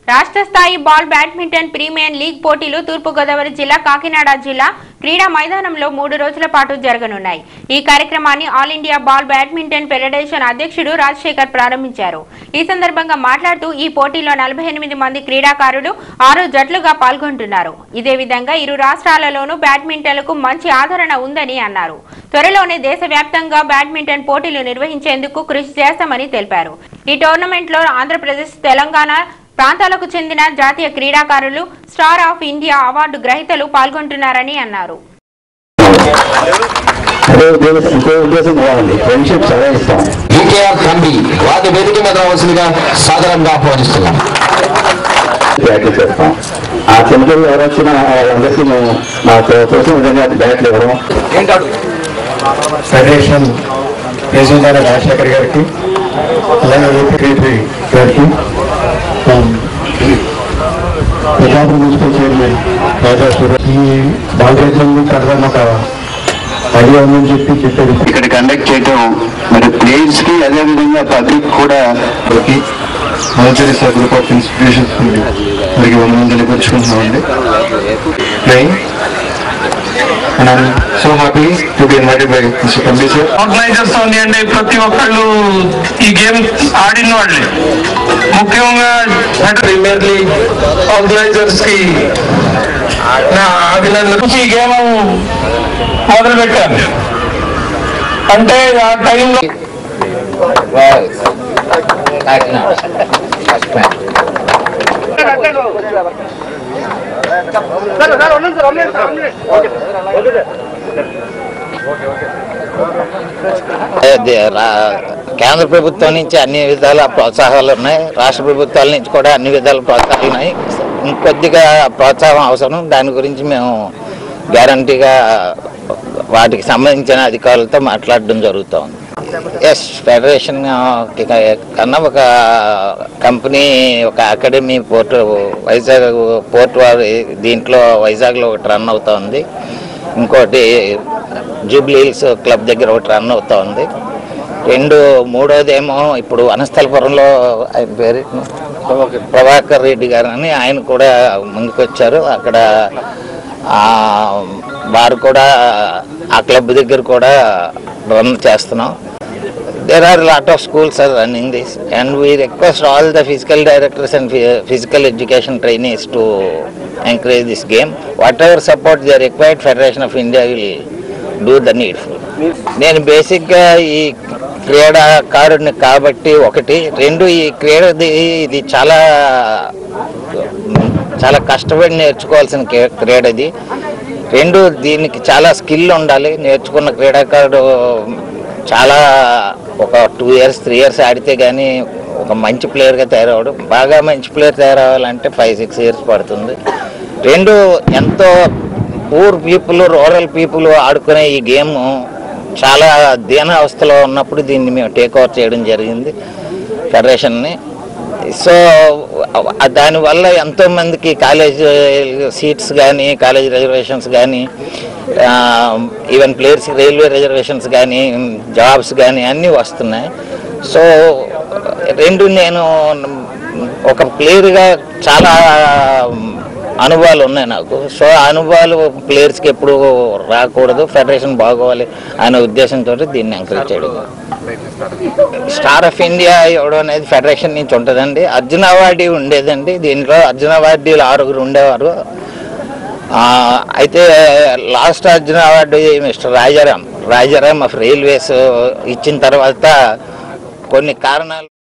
రాష్ట్ర స్థాయి ball badminton premier league పోటీలు తూర్పుగోదావరి జిల్లా కాకినాడ జిల్లా క్రీడా మైదానంలో మూడు రోజుల పాటు జరగనున్నాయి ఈ కార్యక్రమాన్ని all India ball badminton federation అధ్యక్షుడు రాజశేఖర్ ప్రారంభించారు ఈ సందర్భంగా మాట్లాడుతూ ఈ పోటీలో నలభై ఎనిమిది మంది క్రీడాకారులు ఆరు జట్లుగా పాల్గొంటున్నారు ఇదే విధంగా ఇరు రాష్ట్రాలలోనూ బ్యాడ్మింటన్లకు మంచి ఆదరణ ఉందని అన్నారు త్వరలోనే దేశవ్యాప్తంగా బ్యాడ్మింటన్ పోటీలు నిర్వహించేందుకు కృషి చేస్తామని తెలిపారు ఈ టోర్నమెంట్లో ఆంధ్రప్రదేశ్ తెలంగాణ ప్రాంతాలకు చెందిన జాతీయ క్రీడాకారులు స్టార్ ఆఫ్ ఇండియా అవార్డు గ్రహీతలు పాల్గొంటున్నారని అన్నారు అదే ఉద్దేశం ఇంకో ఉద్దేశం బాగుంది ఫ్రెండ్షిప్ చాలా ఇస్తాం ఈకేఆర్ తంబి వారి వేదిక మీద రావాల్సిందిగా సాధారణంగా ఆహ్వానిస్తున్నాం ప్రాక్టీస్ చేస్తాం ఆ చిన్నపిల్లలు ఎవరు వచ్చినా వాళ్ళందరికీ మేము మా కోసం విధంగా బ్యాట్లు ఇవ్వడం ఫెడరేషన్ ప్రెసిడెంట్ అయిన రాజశేఖర్ గారికి అలాగే ఏపీ సెక్రటరీ గారికి ప్రజాపతి మున్సిపల్ చైర్మన్ రాజాశ్వర ఈ బాధ్యతలు కడదాం ఒక ఐడియా ఉందని చెప్పి చెప్పారు ఇక్కడ కండక్ట్ చేయటం మరి ప్లేయర్స్ కి అదే విధంగా పబ్లిక్ కూడా మోచరి సార్ గ్రూప్ ఆఫ్ ఇన్స్టిట్యూషన్స్ నుండి మరికి వందనం తెలియపరుచుకుంటున్నామండి nine And I'm so happy to be invited by Mr. Kambi sir. Organisers ఉన్నాయండి ప్రతి ఒక్కళ్ళు ఈ గేమ్ ఆడిన వాళ్ళే ముఖ్యంగా ప్రీమియర్ లీగ్ ఆర్గనైజర్స్ కి నా అభినందన ఈ గేమ్ మొదలు పెట్టాను అంటే ఆ టైంలో అదే రా- కేంద్ర ప్రభుత్వం నుంచి అన్ని విధాల ప్రోత్సాహాలు ఉన్నాయి రాష్ట్ర ప్రభుత్వాల నుంచి కూడా అన్ని విధాల ప్రోత్సాహాలు ఉన్నాయి ఇంకొద్దిగా ప్రోత్సాహం అవసరం దాని గురించి మేము గ్యారంటీగా వాటికి సంబంధించిన అధికారులతో మాట్లాడడం జరుగుతోంది ఎస్ ఫెడరేషన్ కన్నా ఒక కంపెనీ ఒక అకాడమీ పోర్ట్ వైజాగ్ పోర్ట్ వారి దీంట్లో వైజాగ్లో ఒకటి రన్ అవుతోంది ఇంకోటి జూబ్లీ హిల్స్ క్లబ్ దగ్గర ఒకటి రన్ అవుతోంది రెండు మూడోది ఏమో ఇప్పుడు వనస్థలపురంలో ఆయన పేరు ప్రభాకర్ రెడ్డి గారు అని ఆయన కూడా ముందుకొచ్చారు అక్కడ ఆ, వారు కూడా ఆ క్లబ్ దగ్గర కూడా రన్ చేస్తున్నాం there are a lot of schools are running this and we request all the physical directors and phy- physical education trainees to encourage this game whatever support they are required federation of india will do the needful నేను బేసిక్గా ఈ క్రీడాకారుడిని కాబట్టి ఒకటి రెండు ఈ క్రీడది ఇది చాలా చాలా కష్టపడి నేర్చుకోవాల్సిన క్రీ- క్రీడ ఇది రెండు దీనికి చాలా స్కిల్ ఉండాలి నేర్చుకున్న క్రీడాకారుడు చాలా ఒక టూ ఇయర్స్ త్రీ ఇయర్స్ ఆడితే కానీ ఒక మంచి ప్లేయర్గా తయారవడు బాగా మంచి ప్లేయర్ తయారవ్వాలంటే ఫైవ్ సిక్స్ ఇయర్స్ పడుతుంది రెండు ఎంతో పూర్ పీపుల్ రూరల్ పీపుల్ ఆడుకునే ఈ గేమ్ చాలా దీన అవస్థలో ఉన్నప్పుడు దీన్ని మేము టేక్ ఓవర్ చేయడం జరిగింది ఫెడరేషన్ని సో ఆ దానివల్ల ఎంతో మందికి కాలేజ్ సీట్స్ కానీ కాలేజ్ రిజర్వేషన్స్ కానీ ఈవెన్ ప్లేయర్స్ రైల్వే రిజర్వేషన్స్ కానీ జాబ్స్ కానీ అన్నీ వస్తున్నాయి సో రెండు నేను ఒక ప్లేయర్గా చాలా అనుభవాలు ఉన్నాయి నాకు సో ఆ అనుభవాలు ప్లేయర్స్కి ఎప్పుడు రాకూడదు ఫెడరేషన్ బాగోవాలి అనే ఉద్దేశంతో దీన్ని ఎంకరేజ్ చేయడం స్టార్ ఆఫ్ ఇండియా ఇవ్వడం అనేది ఫెడరేషన్ నుంచి ఉంటుందండి అర్జున అవార్డీ ఉండేదండి దీంట్లో అర్జున అవార్డీలు ఆరుగురు ఉండేవారు ఆ, అయితే last Arjuna award mister Rajaram Rajaram of railways ఇచ్చిన తర్వాత కొన్ని కారణాలు